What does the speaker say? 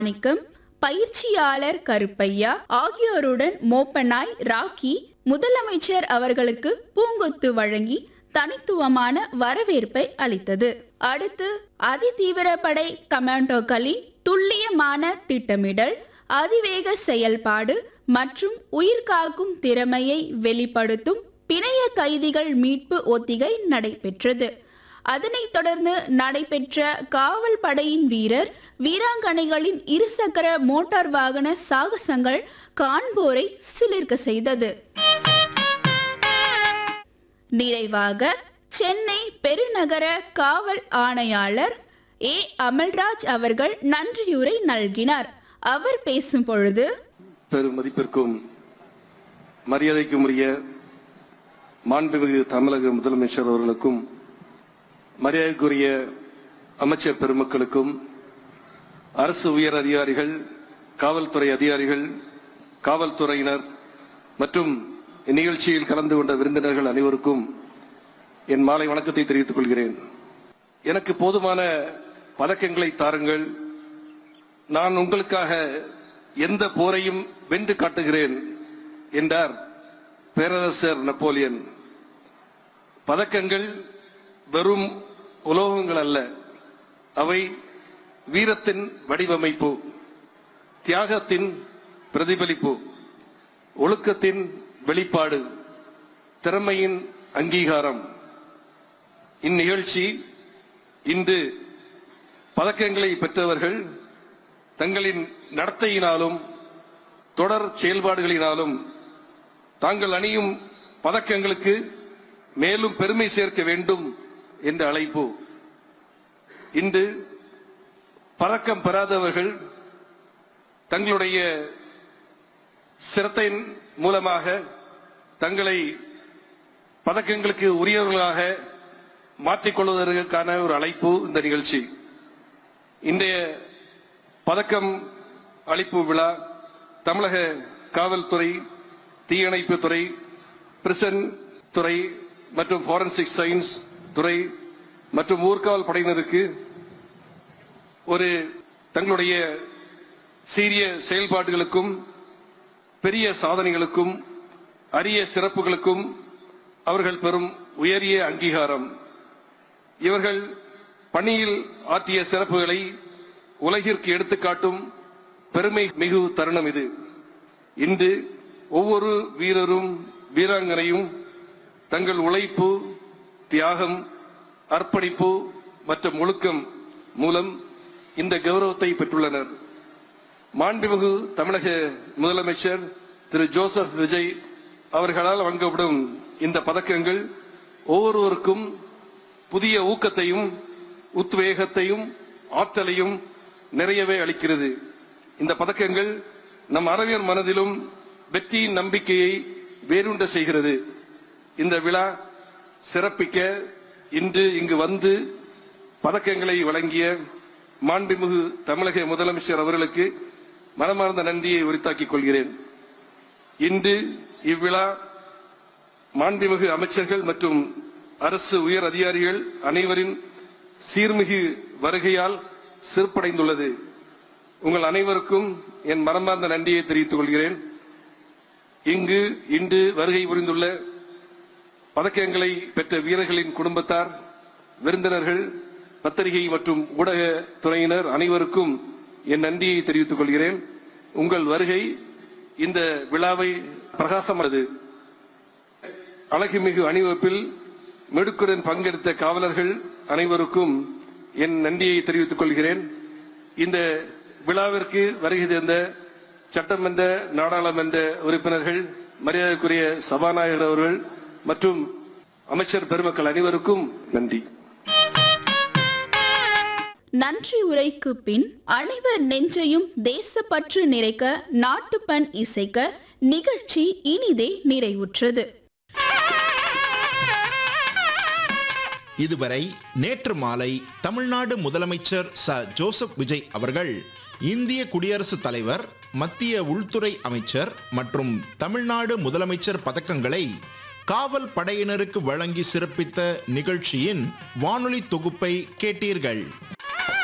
மாணிக்கம் பயிற்சியாளர் கருப்பையா ஆகியோருடன் மோப்பனாய் ராக்கி முதலமைச்சர் அவர்களுக்கு பூங்கொத்து வழங்கி தனித்துவமான வரவேற்பை அளித்தது அடுத்து அதிதீவிர படை கமாண்டோக்களின் துல்லியமான திட்டமிடல் அதிவேக செயல்பாடு மற்றும் உயிர்காக்கும் திறமையை வெளிப்படுத்தும் பிணைய கைதிகள் மீட்பு ஒத்திகை நடைபெற்றது அதனைத் தொடர்ந்து நடைபெற்ற காவல் படையின் வீரர் வீராங்கனைகளின் இருசக்கர மோட்டார் வாகன சாகசங்கள் காண்போரை சிலிர்க்க செய்தது நிறைவாக சென்னை பெருநகர காவல் ஆணையாளர் ஏ அமல்ராஜ் அவர்கள் நன்றியுரை நல்கினார் அவர் பேசும் பொழுது பெரும் மதிப்பிற்கும் மரியாதைக்கும் உரிய மாண்புமிகு தமிழக முதலமைச்சர் அவர்களுக்கும் மரியாதைக்குரிய அமைச்சர் பெருமக்களுக்கும் அரசு உயர் அதிகாரிகள் காவல்துறை அதிகாரிகள் காவல்துறையினர் மற்றும் இந்நிகழ்ச்சியில் கலந்து கொண்ட விருந்தினர்கள் அனைவருக்கும் என் மாலை வணக்கத்தை தெரிவித்துக் கொள்கிறேன் எனக்கு போதுமான பதக்கங்களை தாருங்கள் நான் உங்களுக்காக எந்த போரையும் வென்று காட்டுகிறேன் என்றார் பேரரசர் நப்போலியன் பதக்கங்கள் வெறும் உலோகங்கள் அல்ல அவை வீரத்தின் வடிவமைப்பு தியாகத்தின் பிரதிபலிப்பு ஒழுக்கத்தின் வெளிப்பாடு திறமையின் அங்கீகாரம் இந்நிகழ்ச்சி இன்று பதக்கங்களை பெற்றவர்கள் தங்களின் நடத்தையினாலும் தொடர் செயல்பாடுகளினாலும் தாங்கள் அணியும் பதக்கங்களுக்கு மேலும் பெருமை சேர்க்க வேண்டும் என்ற அழைப்பு இன்று பதக்கம் பெறாதவர்கள் தங்களுடைய சிரத்தையின் மூலமாக தங்களை பதக்கங்களுக்கு உரியவர்களாக மாற்றிக்கொள்வதற்கான ஒரு அழைப்பு இந்த நிகழ்ச்சி இன்றைய பதக்கம் அளிப்பு விழா தமிழக காவல்துறை தீயணைப்பு துறை பிரிசன் துறை மற்றும் ஃபாரன்சிக் சயின்ஸ் துறை மற்றும் ஊர்காவல் படையினருக்கு ஒரு தங்களுடைய சீரிய செயல்பாடுகளுக்கும் பெரிய சாதனைகளுக்கும் அரிய சிறப்புகளுக்கும் அவர்கள் பெறும் உயரிய அங்கீகாரம் இவர்கள் பணியில் ஆற்றிய சிறப்புகளை உலகிற்கு எடுத்துக்காட்டும் பெருமை மிகு தருணம் இது இன்று ஒவ்வொரு வீரரும் வீராங்கனையும் தங்கள் உழைப்பு தியாகம் அர்ப்பணிப்பு மற்றும் ஒழுக்கம் மூலம் இந்த கௌரவத்தை பெற்றுள்ளனர் மாண்புமிகு தமிழக முதலமைச்சர் திரு ஜோசப் விஜய் அவர்களால் வழங்கப்படும் இந்த பதக்கங்கள் ஒவ்வொருவருக்கும் புதிய ஊக்கத்தையும் உத்வேகத்தையும் ஆற்றலையும் நிறையவே அளிக்கிறது இந்த பதக்கங்கள் நம் அறிவியல் மனதிலும் வெற்றியின் நம்பிக்கையை வேரூண்ட செய்கிறது இந்த விழா சிறப்பிக்க இன்று இங்கு வந்து பதக்கங்களை வழங்கிய மாண்புமிகு தமிழக முதலமைச்சர் அவர்களுக்கு மனமார்ந்த நன்றியை உரித்தாக்கிக் கொள்கிறேன் இன்று இவ்விழா மாண்புமிகு அமைச்சர்கள் மற்றும் அரசு உயர் அதிகாரிகள் அனைவரின் சீர்மிகு வருகையால் சிறப்படைந்துள்ளது உங்கள் அனைவருக்கும் என் மனமார்ந்த நன்றியை தெரிவித்துக் கொள்கிறேன் இங்கு இன்று வருகை புரிந்துள்ள பதக்கங்களை பெற்ற வீரர்களின் குடும்பத்தார் விருந்தினர்கள் பத்திரிகை மற்றும் ஊடக துறையினர் அனைவருக்கும் என் நன்றியை தெரிவித்துக் கொள்கிறேன் உங்கள் வருகை இந்த விழாவை பிரகாசமானது அழகுமிகு அணிவகுப்பில் மெடுக்குடன் பங்கெடுத்த காவலர்கள் அனைவருக்கும் என் நன்றியை தெரிவித்துக் கொள்கிறேன் இந்த விழாவிற்கு வருகை தந்த சட்டமன்ற நாடாளுமன்ற உறுப்பினர்கள் மரியாதைக்குரிய சபாநாயகர் அவர்கள் மற்றும் அமைச்சர் பெருமக்கள் அனைவருக்கும் நன்றி நன்றி உரைக்கு பின் அனைவர் நெஞ்சையும் தேசப்பற்று நிறைக்க நாட்டுப்பண் இசைக்க நிகழ்ச்சி இனிதே நிறைவுற்றது இதுவரை நேற்று மாலை தமிழ்நாடு முதலமைச்சர் ச ஜோசப் விஜய் அவர்கள் இந்திய குடியரசுத் தலைவர் மத்திய உள்துறை அமைச்சர் மற்றும் தமிழ்நாடு முதலமைச்சர் பதக்கங்களை காவல் படையினருக்கு வழங்கி சிறப்பித்த நிகழ்ச்சியின் வானொலி தொகுப்பை கேட்டீர்கள்